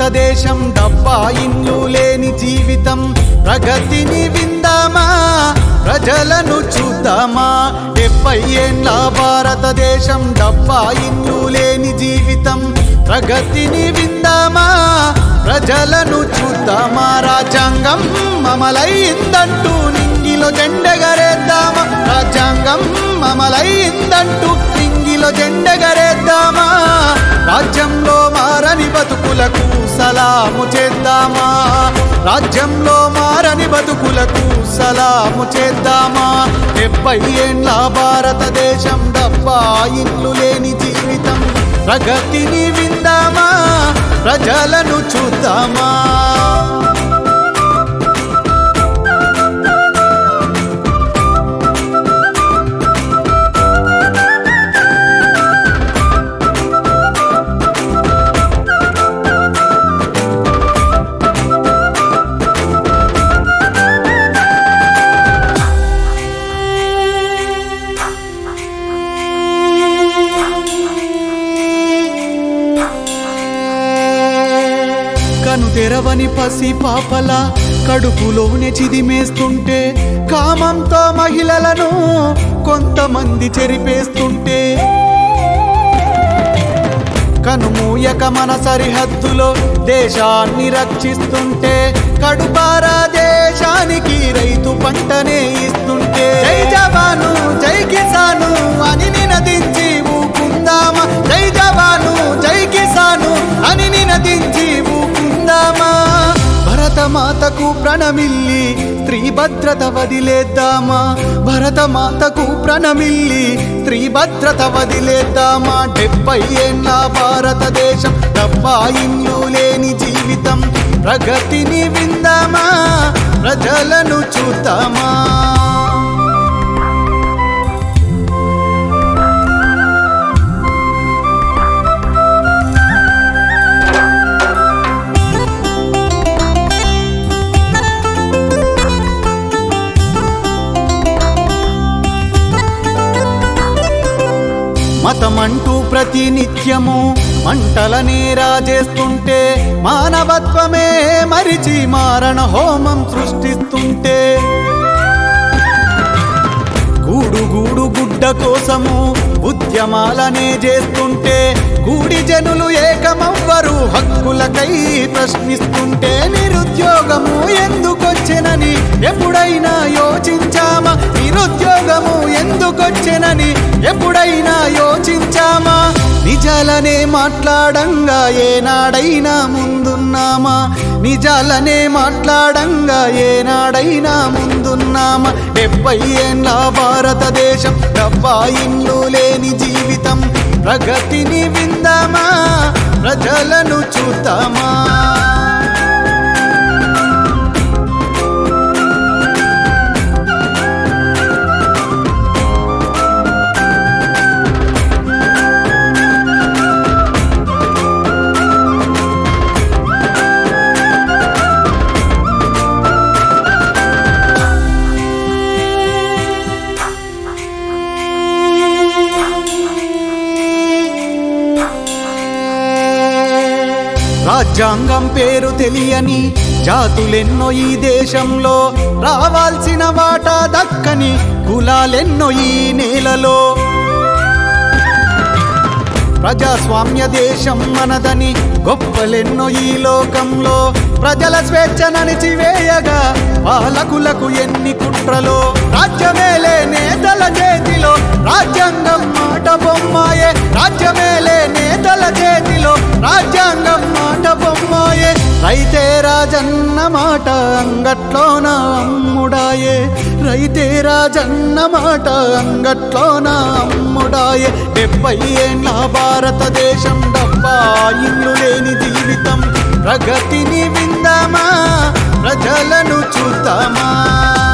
భారతదేశం డబ్బా ఇల్లు లేని జీవితం ప్రగతిని విందామా ప్రజలను చూద్దామా డెబ్బై ఏండ్ల భారతదేశం డబ్బా ఇల్లు లేని జీవితం ప్రగతిని విందామా ప్రజలను చూద్దామా రాజ్యాంగం మమలైందంటూ నింగిలో జెండెగరేద్దామా రాజ్యాంగం మమలైందంటూ నింగిలో జెండెగరేద్దామా రాజ్యంలో మారని బతుకులకు సలాము చేద్దామా రాజ్యంలో మారని బతుకులకు సలాము చేద్దామా డెబ్బై ఏండ్ల భారతదేశం డబ్బా ఇల్లు లేని జీవితం ప్రగతిని విందామా ప్రజలను చూద్దామా కను తెరవని పసి పాపల కడుపులోనే చిదిమేస్తుంటే కామంతో మహిళలను కొంతమంది చెరిపేస్తుంటే కనుమూయక మన సరిహద్దులో దేశాన్ని రక్షిస్తుంటే కడుపారా దేశానికి రైతు పంటనే ఇస్తుంటే జై జవాను జై కిసాను అని నినదించి ఊకుందామా జై జవాను జై కిసాను అని నినదించి ఊకుందామా భరతమాతకు ప్రణమిల్లి స్త్రీ భద్రత వదిలేద్దామా భరతమాతకు ప్రణమిల్లి స్త్రీ భద్రత వదిలేద్దామా డెబ్బై ఏండ్ల భారతదేశం డబ్బా ఇల్లు లేని జీవితం ప్రగతిని విందామా ప్రజలను చూద్దామా మతమంటూ ప్రతి నిత్యము మంటలనే రాజేస్తుంటే మానవత్వమే మరిచి మారణ హోమం సృష్టిస్తుంటే గూడు గూడు గుడ్డ కోసము ఉద్యమాలనే చేస్తుంటే గూడి జనులు ఏకమవ్వరు హక్కులకై ప్రశ్నిస్తుంటే నిరుద్యోగము ఎందుకొచ్చెనని ఎప్పుడైనా యోచించామా నిరుద్యోగము ఎందుకొచ్చెనని ఎప్పుడైనా యోచించామా నిజాలనే మాట్లాడంగా ఏనాడైనా ముందున్నామా నిజాలనే మాట్లాడంగా ఏనాడైనా ముందున్నామా డెబ్బై ఏండ్ల భారతదేశం డబ్బా ఇల్లు లేని జీవితం ప్రగతిని విందామా ప్రజలను చూద్దామా రాజ్యాంగం పేరు తెలియని జాతులెన్నో ఈ దేశంలో రావాల్సిన వాటా దక్కని కులాలెన్నో ఈ నేలలో ప్రజాస్వామ్య దేశం మనదని గొప్పలెన్నో ఈ లోకంలో ప్రజల స్వేచ్ఛ నడిచివేయగా పాలకులకు ఎన్ని కుట్రలో రాజ్యమేలే నేతల చేతిలో రాజ్యాంగం మాట బొమ్మాయే రాజ్యమేలే నేతల చేతిలో రాజ్యాంగం మాట బొమ్మాయే రైతే రాజన్న మాట అంగట్లోన అమ్ముడాయే రైతే రాజన్న మాట అంగట్లోన అమ్ముడాయే డెబ్బై ఏండ్ల భారతదేశం డబ్బా ఇల్లు లేని జీవితం ప్రగతిని విందామా ప్రజలను చూద్దామా